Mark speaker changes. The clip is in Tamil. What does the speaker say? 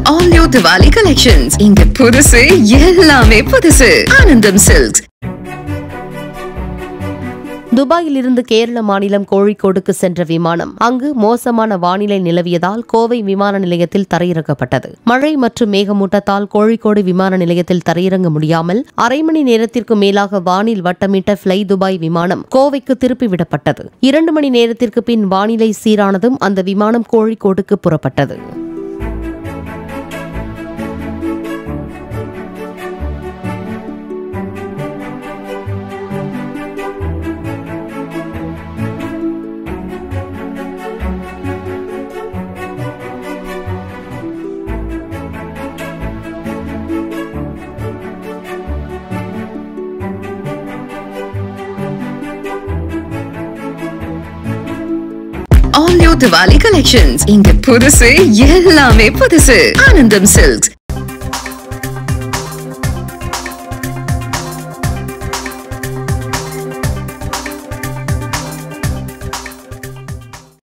Speaker 1: All new Diwali collections. இங்க புதுசு எல்லாமே புதுசு ஆனந்தம் சில்க்ஸ்
Speaker 2: துபாயில் இருந்து கேரள மாநிலம் கோழிக்கோடுக்கு சென்ற விமானம் அங்கு மோசமான வானிலை நிலவியதால் கோவை விமான நிலையத்தில் தரையிறக்கப்பட்டது மழை மற்றும் மேகமூட்டத்தால் கோழிக்கோடு விமான நிலையத்தில் தரையிறங்க முடியாமல் அரை மணி நேரத்திற்கு மேலாக வானில் வட்டமிட்ட ஃப்ளை துபாய் விமானம் கோவைக்கு திருப்பிவிடப்பட்டது இரண்டு மணி நேரத்திற்கு பின் வானிலை சீரானதும் அந்த விமானம் கோழிக்கோடுக்கு புறப்பட்டது
Speaker 1: All new Diwali collections. இங்க புதுசு எல்லாமே புதுசு ஆனந்தம் சில்க்ஸ்